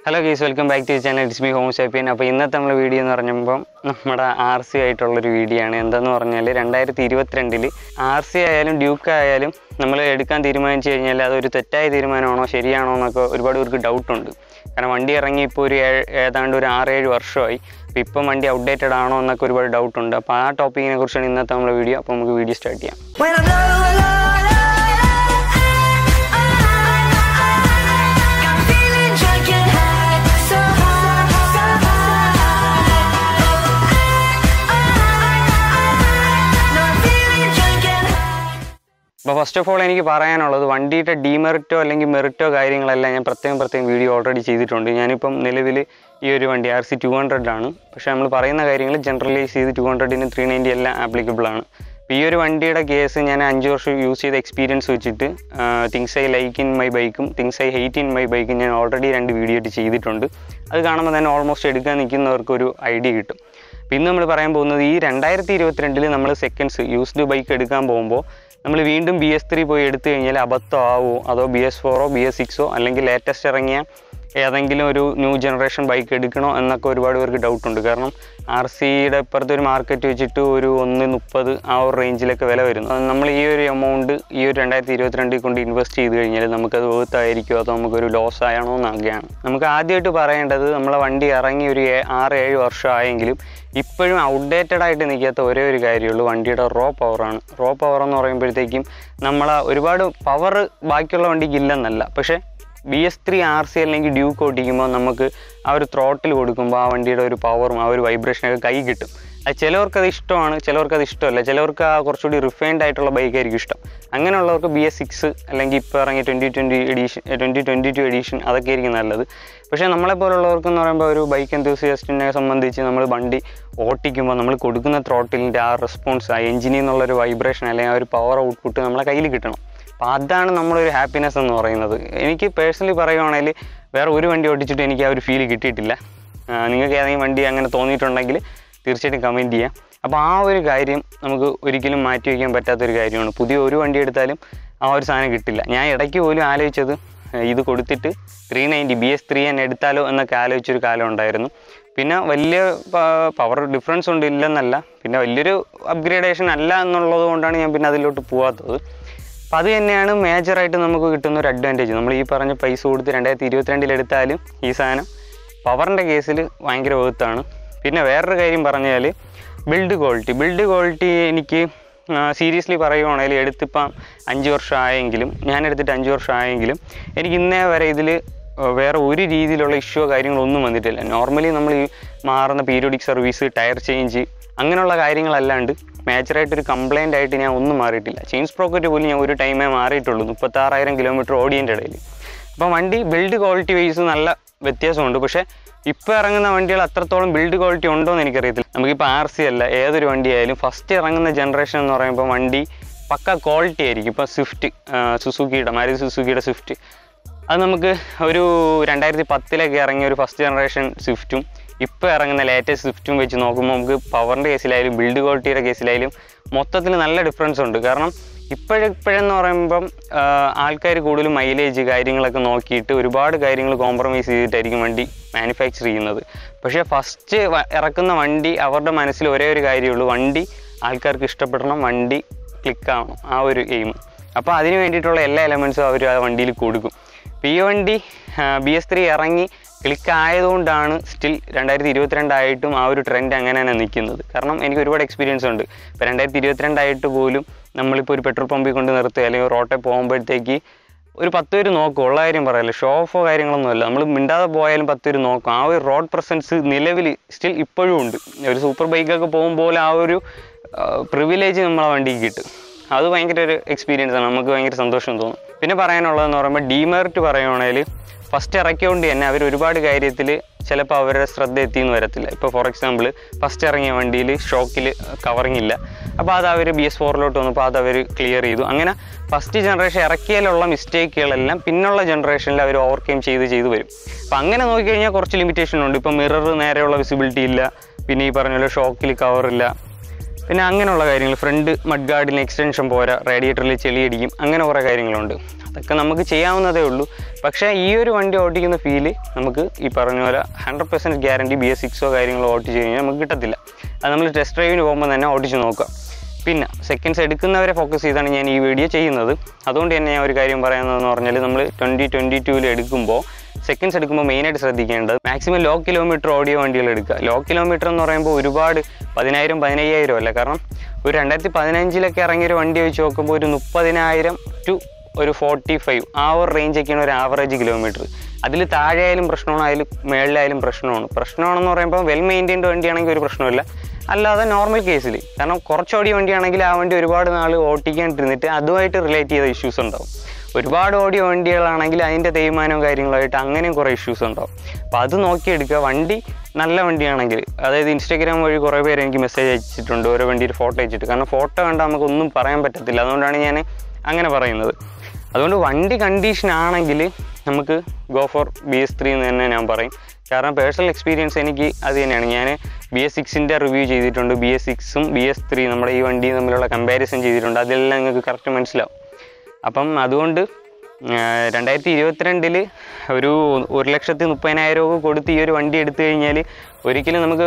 Hello guys welcome back to channel it's me ഹോം ഷാപ്പിയൻ അപ്പോൾ ഇന്നത്തെ നമ്മൾ വീഡിയോ എന്ന് പറയുമ്പോൾ നമ്മുടെ ആർ സി ആയിട്ടുള്ളൊരു വീഡിയോ ആണ് എന്താന്ന് പറഞ്ഞാൽ രണ്ടായിരത്തി ഇരുപത്തിരണ്ടിൽ ആർ സി ആയാലും ഡ്യൂക്ക് ആയാലും നമ്മൾ എടുക്കാൻ തീരുമാനിച്ചു കഴിഞ്ഞാൽ അതൊരു തെറ്റായ തീരുമാനമാണോ ശരിയാണോ എന്നൊക്കെ ഒരുപാട് പേർക്ക് ഡൗട്ടുണ്ട് കാരണം വണ്ടി ഇറങ്ങി ഇപ്പോൾ ഒരു ഏഴ് ഏതാണ്ട് ഒരു ആറേഴ് വർഷമായി അപ്പോൾ ഇപ്പം വണ്ടി ഔട്ട്ഡേറ്റഡ് ആണോ എന്നൊക്കെ ഒരുപാട് ഡൗട്ടുണ്ട് അപ്പോൾ ആ ടോപ്പിക്കിനെ കുറിച്ചാണ് ഇന്നത്തെ നമ്മുടെ വീഡിയോ അപ്പോൾ നമുക്ക് വീഡിയോ സ്റ്റാർട്ട് ചെയ്യാം When I'm low, low, low, I'm feeling drunk and high, so high, so high. No, I'm feeling drunk and high. അപ്പോൾ ഫസ്റ്റ് ഓഫ് ഓൾ എനിക്ക് പറയാനുള്ളത് വണ്ടിയുടെ ഡീമെറിറ്റോ അല്ലെങ്കിൽ മെറിറ്റോ കാര്യങ്ങളെല്ലാം ഞാൻ പ്രത്യേകം പ്രത്യേകം വീഡിയോ ഓൾറെഡി ചെയ്തിട്ടുണ്ട് ഞാനിപ്പം നിലവിൽ ഈ ഒരു വണ്ടി ആർ സി ടു ഹൺഡ്രഡ് ആണ് പക്ഷേ നമ്മൾ പറയുന്ന കാര്യങ്ങൾ ജനറലൈസ് ചെയ്ത് ടു ഹൺഡ്രഡിന് ത്രീ നയൻറ്റി എല്ലാം ആപ്ലിക്കബിൾ ആണ് അപ്പോൾ ഈ ഒരു വണ്ടിയുടെ കേസ് ഞാൻ അഞ്ച് വർഷം യൂസ് ചെയ്ത എക്സ്പീരിയൻസ് വെച്ചിട്ട് things I like in my ബൈക്കും things I hate in my ബൈക്കും ഞാൻ ഓൾറെഡി രണ്ട് വീഡിയോ ആയിട്ട് ചെയ്തിട്ടുണ്ട് അത് കാണുമ്പോൾ തന്നെ ഓൾമോസ്റ്റ് എടുക്കാൻ നിൽക്കുന്നവർക്ക് ഒരു ഐഡിയ കിട്ടും അപ്പോൾ ഇന്ന് നമ്മൾ പറയാൻ പോകുന്നത് ഈ രണ്ടായിരത്തി ഇരുപത്തിരണ്ടിൽ നമ്മൾ സെക്കൻഡ്സ് യൂസ്ഡ് ബൈക്ക് എടുക്കാൻ പോകുമ്പോൾ നമ്മൾ വീണ്ടും ബി എസ് ത്രീ പോയി എടുത്തു കഴിഞ്ഞാൽ അബദ്ധമാവോ അതോ ബി എസ് ഫോറോ ബി എസ് സിക്സോ അല്ലെങ്കിൽ ലേറ്റസ്റ്റ് ഇറങ്ങിയ ഏതെങ്കിലും ഒരു ന്യൂ ജനറേഷൻ ബൈക്ക് എടുക്കണോ എന്നൊക്കെ ഒരുപാട് പേർക്ക് ഡൗട്ടുണ്ട് കാരണം ആർ സിയുടെ ഇപ്പുറത്തെ ഒരു മാർക്കറ്റ് വെച്ചിട്ട് ഒരു ഒന്ന് മുപ്പത് ആ ഒരു റേഞ്ചിലൊക്കെ വില വരുന്നു അത് നമ്മൾ ഈ ഒരു എമൗണ്ട് ഈ ഒരു രണ്ടായിരത്തി ഇരുപത്തിരണ്ടിൽ കൊണ്ട് ഇൻവെസ്റ്റ് ചെയ്ത് കഴിഞ്ഞാൽ നമുക്കത് വേർത്ത് ആയിരിക്കുമോ അതോ നമുക്കൊരു ലോസ് ആയണോ എന്നൊക്കെയാണ് നമുക്ക് ആദ്യമായിട്ട് പറയേണ്ടത് നമ്മളെ വണ്ടി ഇറങ്ങി ഒരു ഏ- ആറ് ഏഴ് വർഷം ആയെങ്കിലും ഇപ്പോഴും ഔട്ട്ഡേറ്റഡ് ആയിട്ട് നിൽക്കാത്ത ഒരേ ഒരു കാര്യമുള്ളൂ വണ്ടിയുടെ റോ പവറാണ് റോ പവർ എന്ന് പറയുമ്പോഴത്തേക്കും നമ്മളെ ഒരുപാട് പവർ ബാക്കിയുള്ള വണ്ടിക്ക് ഇല്ലെന്നല്ല പക്ഷേ B S three R C അല്ലെങ്കിൽ ഡ്യൂക്ക് ഓടിക്കുമ്പോൾ നമുക്ക് ആ ഒരു ത്രോട്ടിൽ കൊടുക്കുമ്പോൾ ആ വണ്ടിയുടെ ഒരു പവറും ആ ഒരു വൈബ്രേഷനൊക്കെ കൈ കിട്ടും അത് ചിലവർക്ക് അത് ഇഷ്ടമാണ് ചിലവർക്ക് അത് ഇഷ്ടമല്ല ചിലവർക്ക് ആ കുറച്ചുകൂടി റിഫൈൻഡ് ആയിട്ടുള്ള ബൈക്കായിരിക്കും ഇഷ്ടം അങ്ങനെയുള്ളവർക്ക് ബി എസ് സിക്സ് അല്ലെങ്കിൽ ഇപ്പോൾ ഇറങ്ങിയ twenty twenty edition twenty twenty two edition അതൊക്കെ ആയിരിക്കും നല്ലത് പക്ഷേ നമ്മളെപ്പോലുള്ളവർക്ക് എന്ന് പറയുമ്പോൾ ഒരു ബൈക്ക് enthusiast-നെ സംബന്ധിച്ച് നമ്മൾ വണ്ടി ഓട്ടിക്കുമ്പോൾ നമ്മൾ കൊടുക്കുന്ന ത്രോട്ടിലിൻ്റെ ആ റെസ്പോൺസ് ആ എഞ്ചിനിൽ നിന്നുള്ളൊരു വൈബ്രേഷൻ അല്ലെങ്കിൽ ആ ഒരു പവർ ഔട്ട്പുട്ട് നമ്മളെ കയ്യിൽ കിട്ടണം അപ്പോൾ അതാണ് നമ്മളൊരു ഹാപ്പിനെസ് എന്ന് പറയുന്നത് എനിക്ക് പേഴ്സണലി പറയുവാണെങ്കിൽ വേറെ ഒരു വണ്ടി ഓടിച്ചിട്ട് എനിക്ക് ആ ഒരു ഫീൽ കിട്ടിയിട്ടില്ല ആ, നിങ്ങൾക്ക് ഏതെങ്കിലും വണ്ടി അങ്ങനെ തോന്നിയിട്ടുണ്ടെങ്കിൽ തീർച്ചയായിട്ടും കമൻറ്റ് ചെയ്യാം അപ്പോൾ ആ ഒരു കാര്യം നമുക്ക് ഒരിക്കലും മാറ്റി വയ്ക്കാൻ പറ്റാത്തൊരു കാര്യമാണ് പുതിയ ഒരു വണ്ടി എടുത്താലും ആ ഒരു സാധനം കിട്ടില്ല ഞാൻ ഇടയ്ക്ക് പോലും ആലോചിച്ചത് ഏഹ്, ഇത് കൊടുത്തിട്ട് three ninety B S three തന്നെ എടുത്താലോ എന്നൊക്കെ ആലോചിച്ചൊരു കാലം ഉണ്ടായിരുന്നു പിന്നെ വലിയ പവർ ഡിഫറൻസ് ഉണ്ട് ഇല്ലെന്നല്ല പിന്നെ വലിയൊരു അപ്ഗ്രേഡേഷൻ അല്ല എന്നുള്ളത് കൊണ്ടാണ് ഞാൻ പിന്നെ അതിലോട്ട് പോകാത്തത് അപ്പോൾ അത് തന്നെയാണ് മേജറായിട്ട് നമുക്ക് കിട്ടുന്ന ഒരു അഡ്വാൻറ്റേജ് നമ്മൾ ഈ പറഞ്ഞ പൈസ കൊടുത്ത് രണ്ടായിരത്തി ഇരുപത്തിരണ്ടിൽ എടുത്താലും ഈ സാധനം പവറിൻ്റെ കേസിൽ ഭയങ്കര വേർത്താണ് പിന്നെ വേറൊരു കാര്യം പറഞ്ഞാൽ ബിൽഡ് ക്വാളിറ്റി ബിൽഡ് ക്വാളിറ്റി എനിക്ക് സീരിയസ്ലി പറയുവാണെങ്കിൽ എടുത്തിപ്പം അഞ്ച് വർഷം ആയെങ്കിലും ഞാൻ എടുത്തിട്ട് അഞ്ച് വർഷം ആയെങ്കിലും എനിക്ക് ഇന്നേ വരെ ഇതിൽ വേറെ ഒരു രീതിയിലുള്ള ഇഷ്യോ കാര്യങ്ങളൊന്നും വന്നിട്ടില്ല നോർമലി നമ്മൾ ഈ മാറുന്ന പീരിയോഡിക് സർവീസ് ടയർ ചേഞ്ച് അങ്ങനെയുള്ള കാര്യങ്ങളല്ലാണ്ട് മേജറായിട്ട് ഒരു കംപ്ലൈൻ്റ് ആയിട്ട് ഞാൻ ഒന്നും മാറിയിട്ടില്ല ചെയിൻ സ്പ്രോക്കറ്റ് പോലും ഞാൻ ഒരു ടൈമേ മാറിയിട്ടുള്ളൂ മുപ്പത്താറായിരം കിലോമീറ്റർ ഓടിയതിൻ്റെ ഇടയിൽ അപ്പോൾ വണ്ടി ബിൽഡ് ക്വാളിറ്റി വൈസ് നല്ല വ്യത്യാസമുണ്ട് പക്ഷേ ഇപ്പോൾ ഇറങ്ങുന്ന വണ്ടികൾ അത്രത്തോളം ബിൽഡ് ക്വാളിറ്റി ഉണ്ടോ എന്ന് എനിക്കറിയത്തില്ല നമുക്കിപ്പോൾ ആർ സി അല്ല ഏതൊരു വണ്ടി ആയാലും ഫസ്റ്റ് ഇറങ്ങുന്ന ജനറേഷൻ എന്ന് പറയുമ്പോൾ വണ്ടി പക്ക ക്വാളിറ്റി ആയിരിക്കും ഇപ്പോൾ സ്വിഫ്റ്റ് സുസുക്കിയുടെ മാരുതി സുസുക്കിയുടെ സ്വിഫ്റ്റ് അത് നമുക്ക് ഒരു രണ്ടായിരത്തി പത്തിലൊക്കെ ഇറങ്ങിയ ഒരു ഫസ്റ്റ് ജനറേഷൻ സ്വിഫ്റ്റും ഇപ്പോൾ ഇറങ്ങുന്ന ലേറ്റസ്റ്റ് സ്വിഫ്റ്റും വെച്ച് നോക്കുമ്പോൾ നമുക്ക് പവറിൻ്റെ കേസിലായാലും ബിൽഡ് ക്വാളിറ്റിയുടെ കേസിലായാലും മൊത്തത്തിൽ നല്ല ഡിഫറൻസ് ഉണ്ട് കാരണം ഇപ്പോഴിപ്പോഴെന്ന് പറയുമ്പം ആൾക്കാർ കൂടുതലും മൈലേജ് കാര്യങ്ങളൊക്കെ നോക്കിയിട്ട് ഒരുപാട് കാര്യങ്ങൾ കോംപ്രമൈസ് ചെയ്തിട്ടായിരിക്കും വണ്ടി മാനുഫാക്ചർ ചെയ്യുന്നത് പക്ഷേ ഫസ്റ്റ് ഇറക്കുന്ന വണ്ടി അവരുടെ മനസ്സിൽ ഒരേ ഒരു കാര്യമുള്ളൂ വണ്ടി ആൾക്കാർക്ക് ഇഷ്ടപ്പെടണം വണ്ടി ക്ലിക്കാവണം ആ ഒരു എയിം അപ്പോൾ അതിന് വേണ്ടിയിട്ടുള്ള എല്ലാ എലമെൻസും അവർ ആ വണ്ടിയിൽ കൊടുക്കും ഇപ്പോൾ ഈ വണ്ടി ബി എസ് ത്രീ ഇറങ്ങി ക്ലിക്ക് ആയതുകൊണ്ടാണ് സ്റ്റിൽ രണ്ടായിരത്തി ഇരുപത്തിരണ്ടായിട്ടും ആ ഒരു ട്രെൻഡ് അങ്ങനെ തന്നെ നിൽക്കുന്നത് കാരണം എനിക്ക് ഒരുപാട് എക്സ്പീരിയൻസ് ഉണ്ട് ഇപ്പോൾ രണ്ടായിരത്തി ഇരുപത്തിരണ്ടായിട്ട് പോലും നമ്മളിപ്പോൾ ഒരു പെട്രോൾ പമ്പിൽ കൊണ്ട് നിർത്തുക അല്ലെങ്കിൽ റോട്ടിൽ പോകുമ്പോഴത്തേക്ക് ഒരു പത്ത് പേര് നോക്കും ഉള്ള കാര്യം പറയല്ലേ ഷോ ഓഫോ കാര്യങ്ങളൊന്നുമല്ല നമ്മൾ മിണ്ടാതെ പോയാലും പത്ത് പേര് നോക്കും ആ ഒരു റോഡ് പ്രസൻസ് നിലവിൽ സ്റ്റിൽ ഇപ്പോഴും ഉണ്ട് ഒരു സൂപ്പർ ബൈക്കൊക്കെ പോകുമ്പോൾ ആ ഒരു പ്രിവിലേജ് നമ്മളെ വണ്ടിക്ക് കിട്ടും അത് ഭയങ്കര ഒരു എക്സ്പീരിയൻസ് ആണ് നമുക്ക് ഭയങ്കര സന്തോഷം തോന്നും പിന്നെ പറയാനുള്ളതെന്ന് പറയുമ്പോൾ ഡീമെറിറ്റ് പറയുവാണെങ്കിൽ ഫസ്റ്റ് ഇറക്കിയോണ്ട് തന്നെ അവർ ഒരുപാട് കാര്യത്തിൽ ചിലപ്പോൾ അവരുടെ ശ്രദ്ധ എത്തിയെന്ന് വരത്തില്ല ഇപ്പോൾ ഫോർ എക്സാമ്പിൾ ഫസ്റ്റ് ഇറങ്ങിയ വണ്ടിയിൽ ഷോക്കിൽ കവറിങ് ഇല്ല അപ്പോൾ അത് അവർ ബി എസ് ഫോറിലോട്ട് വന്നപ്പോൾ അത് അവർ ക്ലിയർ ചെയ്തു അങ്ങനെ ഫസ്റ്റ് ജനറേഷൻ ഇറക്കിയാലുള്ള മിസ്റ്റേക്കുകളെല്ലാം പിന്നുള്ള ജനറേഷനിൽ അവർ ഓവർകം ചെയ്ത് ചെയ്ത് വരും അപ്പോൾ അങ്ങനെ നോക്കിക്കഴിഞ്ഞാൽ കുറച്ച് ലിമിറ്റേഷൻ ഉണ്ട് ഇപ്പോൾ മിറർ നേരെയുള്ള വിസിബിലിറ്റി ഇല്ല പിന്നെ ഈ പറഞ്ഞ പോലെ ഷോക്കിൽ കവറില്ല പിന്നെ അങ്ങനെയുള്ള കാര്യങ്ങൾ ഫ്രണ്ട് മഡ് ഗാർഡിന് എക്സ്റ്റൻഷൻ പോരാ റേഡിയേറ്ററിൽ ചെളിയടിക്കും അങ്ങനെ കുറേ കാര്യങ്ങളുണ്ട് അതൊക്കെ നമുക്ക് ചെയ്യാവുന്നതേ ഉള്ളൂ പക്ഷേ ഈ ഒരു വണ്ടി ഓടിക്കുന്ന ഫീല് നമുക്ക് ഈ പറഞ്ഞ പോലെ hundred percent guarantee B S സിക്സോ കാര്യങ്ങളോ ഓടിച്ച് കഴിഞ്ഞാൽ നമുക്ക് കിട്ടത്തില്ല അത് നമ്മൾ ടെസ്റ്റ് ഡ്രൈവിന് പോകുമ്പോൾ തന്നെ ഓടിച്ച് നോക്കാം പിന്നെ സെക്കൻഡ്സ് എടുക്കുന്നവരെ ഫോക്കസ് ചെയ്താണ് ഞാൻ ഈ വീഡിയോ ചെയ്യുന്നത് അതുകൊണ്ട് തന്നെ ഞാൻ ഒരു കാര്യം പറയുന്നതെന്ന് പറഞ്ഞാൽ നമ്മൾ ട്വൻറ്റി ട്വൻറ്റി ടൂവിൽ എടുക്കുമ്പോൾ സെക്കൻഡ്സ് എടുക്കുമ്പോൾ മെയിനായിട്ട് ശ്രദ്ധിക്കേണ്ടത് മാക്സിമം ലോ കിലോമീറ്റർ ഓടിയ വണ്ടികൾ എടുക്കുക ലോ കിലോമീറ്റർ എന്ന് പറയുമ്പോൾ ഒരുപാട് പതിനായിരം പതിനയ്യായിരം അല്ല കാരണം ഒരു രണ്ടായിരത്തി പതിനഞ്ചിലൊക്കെ ഇറങ്ങിയ ഒരു വണ്ടി വെച്ച് നോക്കുമ്പോൾ ഒരു മുപ്പതിനായിരം ടു ഒരു ഫോർട്ടി ഫൈവ് ആ ഒരു റേഞ്ചൊക്കെയാണ് ഒരു ആവറേജ് കിലോമീറ്റർ അതിൽ താഴെ ആയാലും പ്രശ്നമാണ് അതിൽ മേളിലായാലും പ്രശ്നമാണ് പ്രശ്നമാണെന്ന് പറയുമ്പോൾ വെൽ മെയിൻറ്റൈൻഡ് വണ്ടിയാണെങ്കിൽ ഒരു പ്രശ്നമില്ല അല്ലാതെ നോർമൽ കേസിൽ കാരണം കുറച്ചോടിയ വണ്ടിയാണെങ്കിൽ ആ വണ്ടി ഒരുപാട് നാൾ ഓട്ടിക്കാണ്ടിരുന്നിട്ട് അതുമായിട്ട് റിലേറ്റ് ചെയ്ത ഇഷ്യൂസ് ഉണ്ടാവും ഒരുപാട് ഓടിയ വണ്ടികളാണെങ്കിൽ അതിൻ്റെ തേയ്മാനവും കാര്യങ്ങളായിട്ട് അങ്ങനെയും കുറേ ഇഷ്യൂസ് ഉണ്ടാവും അപ്പോൾ അത് നോക്കിയെടുക്കുക വണ്ടി നല്ല വണ്ടിയാണെങ്കിൽ അതായത് ഇൻസ്റ്റാഗ്രാം വഴി കുറേ പേര് എനിക്ക് മെസ്സേജ് അയച്ചിട്ടുണ്ട് ഓരോ വണ്ടിയുടെ ഫോട്ടോ അയച്ചിട്ട് കാരണം ഫോട്ടോ കണ്ടാൽ നമുക്കൊന്നും പറയാൻ പറ്റത്തില്ല അതുകൊണ്ടാണ് ഞാൻ അങ്ങനെ പറയുന്നത് അതുകൊണ്ട് വണ്ടി കണ്ടീഷൻ ആണെങ്കിൽ നമുക്ക് go for B S three എന്ന് തന്നെ ഞാൻ പറയും കാരണം പേഴ്സണൽ എക്സ്പീരിയൻസ് എനിക്ക് അത് തന്നെയാണ് ഞാൻ ബി എസ് സിക്സിൻ്റെ റിവ്യൂ ചെയ്തിട്ടുണ്ട് ബി എസ് സിക്സും ബി എസ് ത്രീ നമ്മുടെ ഈ വണ്ടിയും തമ്മിലുള്ള കമ്പാരിസൺ ചെയ്തിട്ടുണ്ട് അതെല്ലാം നിങ്ങൾക്ക് കറക്റ്റ് മനസ്സിലാവും അപ്പം അതുകൊണ്ട് രണ്ടായിരത്തി ഇരുപത്തിരണ്ടിൽ ഒരു ഒരു ലക്ഷത്തി മുപ്പതിനായിരം രൂപ കൊടുത്ത് ഈ ഒരു വണ്ടി എടുത്തു കഴിഞ്ഞാൽ ഒരിക്കലും നമുക്ക്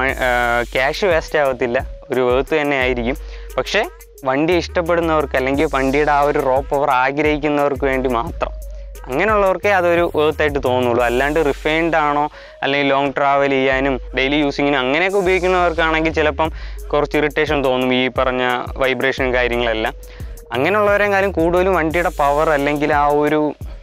ക്യാഷ് വേസ്റ്റ് ആവത്തില്ല ഒരു വേർത്ത് തന്നെ ആയിരിക്കും പക്ഷേ വണ്ടി ഇഷ്ടപ്പെടുന്നവർക്ക് അല്ലെങ്കിൽ വണ്ടിയുടെ ആ ഒരു റോ പവർ ആഗ്രഹിക്കുന്നവർക്ക് വേണ്ടി മാത്രം അങ്ങനെയുള്ളവർക്കേ അതൊരു വേർത്തായിട്ട് തോന്നുള്ളൂ അല്ലാണ്ട് റിഫൈൻഡ് ആണോ അല്ലെങ്കിൽ ലോങ് ട്രാവൽ ചെയ്യാനും ഡെയിലി യൂസിങ്ങിനും അങ്ങനെയൊക്കെ ഉപയോഗിക്കുന്നവർക്കാണെങ്കിൽ ചിലപ്പം കുറച്ച് ഇറിറ്റേഷൻ തോന്നും ഈ പറഞ്ഞ വൈബ്രേഷൻ കാര്യങ്ങളെല്ലാം അങ്ങനെയുള്ളവരെക്കാളും കൂടുതലും വണ്ടിയുടെ പവർ അല്ലെങ്കിൽ ആ ഒരു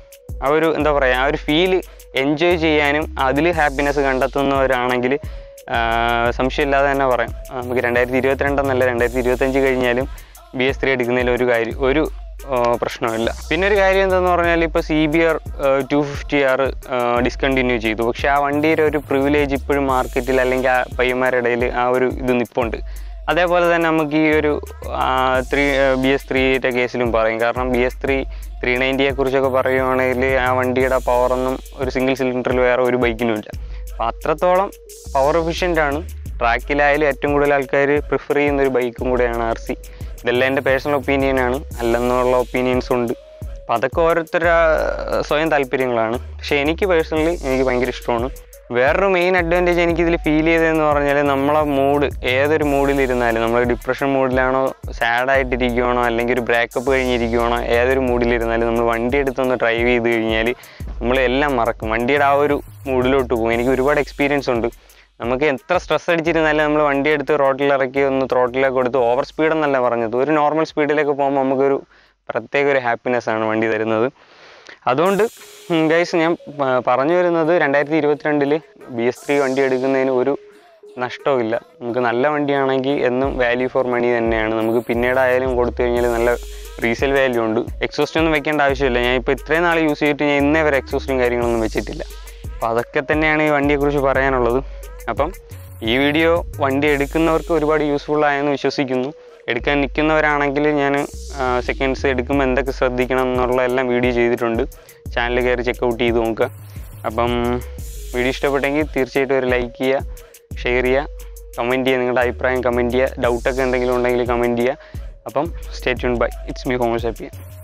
ആ ഒരു എന്താ പറയുക ആ ഒരു ഫീല് എൻജോയ് ചെയ്യാനും അതിൽ ഹാപ്പിനെസ് കണ്ടെത്തുന്നവരാണെങ്കിൽ സംശയമില്ലാതെ തന്നെ പറയാം ആ, നമുക്ക് രണ്ടായിരത്തി ഇരുപത്തിരണ്ടെന്നല്ല രണ്ടായിരത്തി ഇരുപത്തഞ്ച് കഴിഞ്ഞാലും ബി എസ് ത്രീ എടുക്കുന്നതിൽ ഒരു കാര്യം ഒരു ആ, പ്രശ്നമില്ല പിന്നെ ഒരു കാര്യം എന്താന്ന് പറഞ്ഞാൽ ഇപ്പോൾ C B R two fifty R discontinue ചെയ്തു പക്ഷേ ആ വണ്ടിയുടെ ഒരു പ്രിവിലേജ് ഇപ്പോഴും മാർക്കറ്റിൽ അല്ലെങ്കിൽ ആ പയ്യന്മാരുടെ ഇടയിൽ ആ ഒരു ഇത് നിപ്പുണ്ട് അതേപോലെ തന്നെ നമുക്ക് ഈ ഒരു ത്രീ ബി എസ് ത്രീയുടെ കേസിലും പറയും കാരണം ബി എസ് ത്രീ ത്രീ നയൻറ്റിയെ കുറിച്ചൊക്കെ പറയുവാണെങ്കിൽ ആ വണ്ടിയുടെ പവറൊന്നും ഒരു സിംഗിൾ സിലിണ്ടറിൽ വേറെ ഒരു ബൈക്കിനും ഇല്ല അപ്പോൾ അത്രത്തോളം പവർ എഫിഷ്യൻ്റ് ആണ് ട്രാക്കിലായാലും ഏറ്റവും കൂടുതൽ ആൾക്കാർ പ്രിഫർ ചെയ്യുന്ന ഒരു ബൈക്കും കൂടെയാണ് ആർ സി ഇതെല്ലാം എൻ്റെ പേഴ്സണൽ ഒപ്പീനിയനാണ് അല്ലെന്നുള്ള ഒപ്പീനിയൻസും ഉണ്ട് അപ്പോൾ അതൊക്കെ ഓരോരുത്തരുടെ ആ, സ്വയം താല്പര്യങ്ങളാണ് പക്ഷേ എനിക്ക് പേഴ്സണലി എനിക്ക് ഭയങ്കര ഇഷ്ടമാണ് വേറൊരു മെയിൻ അഡ്വാൻറ്റേജ് എനിക്കിതിൽ ഫീൽ ചെയ്തതെന്ന് പറഞ്ഞാൽ നമ്മളെ മൂഡ് ഏതൊരു മൂഡിലിരുന്നാലും നമ്മൾ ഡിപ്രഷൻ മൂഡിലാണോ സാഡായിട്ടിരിക്കുവാണോ അല്ലെങ്കിൽ ഒരു ബ്രേക്കപ്പ് കഴിഞ്ഞിരിക്കുവാണോ ഏതൊരു മൂഡിലിരുന്നാലും നമ്മൾ വണ്ടി എടുത്തൊന്ന് ഡ്രൈവ് ചെയ്ത് കഴിഞ്ഞാൽ നമ്മൾ എല്ലാം മറക്കും വണ്ടിയുടെ ആ ഒരു മൂഡിലോട്ട് പോകും എനിക്ക് ഒരുപാട് എക്സ്പീരിയൻസ് ഉണ്ട് നമുക്ക് എത്ര സ്ട്രെസ് അടിച്ചിരുന്നാലും നമ്മൾ വണ്ടി എടുത്ത് റോട്ടിൽ ഇറക്കി ഒന്ന് ത്രോട്ടിലേക്ക് കൊടുത്ത് ഓവർ സ്പീഡ് എന്നല്ല പറഞ്ഞത് ഒരു നോർമൽ സ്പീഡിലേക്ക് പോകുമ്പോൾ നമുക്കൊരു പ്രത്യേക ഒരു ഹാപ്പിനെസ് ആണ് വണ്ടി തരുന്നത് അതുകൊണ്ട് ഗൈസ് ഞാൻ പ- പറഞ്ഞു വരുന്നത് രണ്ടായിരത്തി ഇരുപത്തിരണ്ടിൽ ബി എസ് ത്രീ വണ്ടി എടുക്കുന്നതിന് ഒരു നഷ്ടവുമില്ല നമുക്ക് നല്ല വണ്ടിയാണെങ്കിൽ എന്നും വാല്യൂ ഫോർ മണി തന്നെയാണ് നമുക്ക് പിന്നീടായാലും കൊടുത്തു കഴിഞ്ഞാൽ നല്ല റീസെയിൽ വാല്യൂ ഉണ്ട് എക്സോസ്റ്റ് ഒന്നും വെക്കേണ്ട ആവശ്യമില്ല ഞാൻ ഇപ്പോൾ ഇത്രയും നാൾ യൂസ് ചെയ്തിട്ട് ഞാൻ ഇന്നേ വരെ എക്സോസ്റ്റും കാര്യങ്ങളൊന്നും വെച്ചിട്ടില്ല അപ്പോൾ അതൊക്കെ തന്നെയാണ് ഈ വണ്ടിയെക്കുറിച്ച് പറയാനുള്ളത് അപ്പം ഈ വീഡിയോ വണ്ടി എടുക്കുന്നവർക്ക് ഒരുപാട് യൂസ്ഫുൾ ആയെന്ന് വിശ്വസിക്കുന്നു എടുക്കാൻ നിൽക്കുന്നവരാണെങ്കിൽ ഞാൻ സെക്കൻഡ്സ് എടുക്കുമ്പോൾ എന്തൊക്കെ ശ്രദ്ധിക്കണം എന്നുള്ള എല്ലാം വീഡിയോ ചെയ്തിട്ടുണ്ട് ചാനൽ കയറി ചെക്കൗട്ട് ചെയ്ത് നോക്കുക അപ്പം വീഡിയോ ഇഷ്ടപ്പെട്ടെങ്കിൽ തീർച്ചയായിട്ടും ഒരു ലൈക്ക് ചെയ്യുക ഷെയർ ചെയ്യുക കമൻറ്റ് ചെയ്യുക നിങ്ങളുടെ അഭിപ്രായം കമൻറ്റ് ചെയ്യുക ഡൗട്ടൊക്കെ എന്തെങ്കിലും ഉണ്ടെങ്കിൽ കമൻറ്റ് ചെയ്യുക അപ്പം stay tune bye it's me ഹോമോസ് ഹാപ്പി